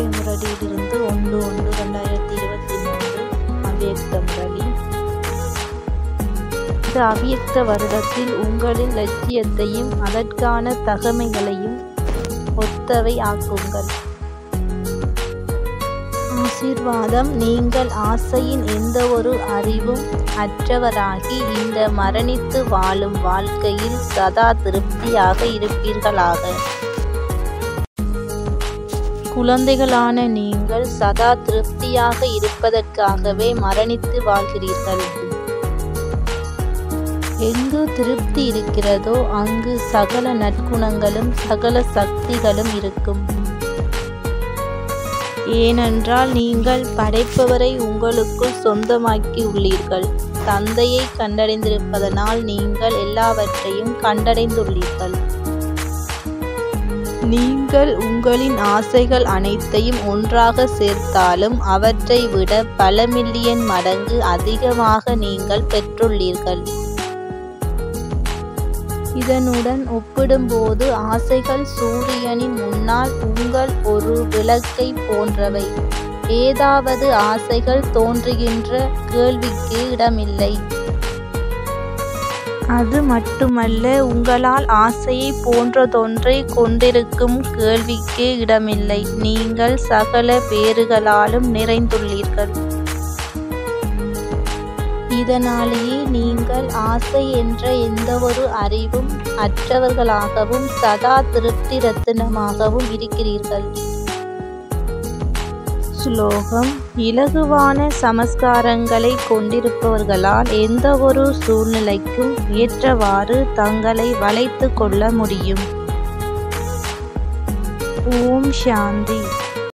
முரளியிலிருந்து ஒன்று ஒன்று ரெண்டாயிரத்தி இருபத்தி மூன்று அவ்வியக்த முரளி இந்த அவ்வியக்த வருடத்தில் உங்களின் லட்சியத்தையும் அதற்கான தகமைகளையும் ஒத்தவை ஆக்குங்கள் ஆசீர்வாதம் நீங்கள் ஆசையின் எந்த ஒரு அறிவும் அற்றவராகி இந்த மரணித்து வாழும் வாழ்க்கையில் சதா திருப்தியாக இருப்பீர்களாக குழந்தைகளான நீங்கள் சதா திருப்தியாக இருப்பதற்காகவே மரணித்து வாழ்கிறீர்கள் எங்கு திருப்தி இருக்கிறதோ அங்கு சகல நற்குணங்களும் சகல சக்திகளும் இருக்கும் ஏனென்றால் நீங்கள் படைப்பவரை உங்களுக்குள் சொந்தமாக்கி உள்ளீர்கள் தந்தையை கண்டடைந்திருப்பதனால் நீங்கள் எல்லாவற்றையும் கண்டடைந்துள்ளீர்கள் நீங்கள் உங்களின் ஆசைகள் அனைத்தையும் ஒன்றாக சேர்த்தாலும் அவற்றை விட பல மில்லியன் மடங்கு அதிகமாக நீங்கள் பெற்றுள்ளீர்கள் இதனுடன் ஒப்பிடும்போது ஆசைகள் சூரியனின் முன்னால் உங்கள் ஒரு விளக்கை போன்றவை ஏதாவது ஆசைகள் தோன்றுகின்ற கேள்விக்கு இடமில்லை அது மட்டுமல்ல உங்களால் ஆசையை போன்றதொன்றை கொண்டிருக்கும் கேள்விக்கு இடமில்லை நீங்கள் சகல பேறுகளாலும் நிறைந்துள்ளீர்கள் இதனாலேயே நீங்கள் ஆசை என்ற எந்தவொரு அறிவும் அற்றவர்களாகவும் சதா திருப்தி ரத்தினமாகவும் இருக்கிறீர்கள் ஸ்லோகம் இலகுவான சமஸ்காரங்களை கொண்டிருப்பவர்களால் எந்த ஒரு சூழ்நிலைக்கும் ஏற்றவாறு தங்களை வளைத்து கொள்ள முடியும் ஓம் சாந்தி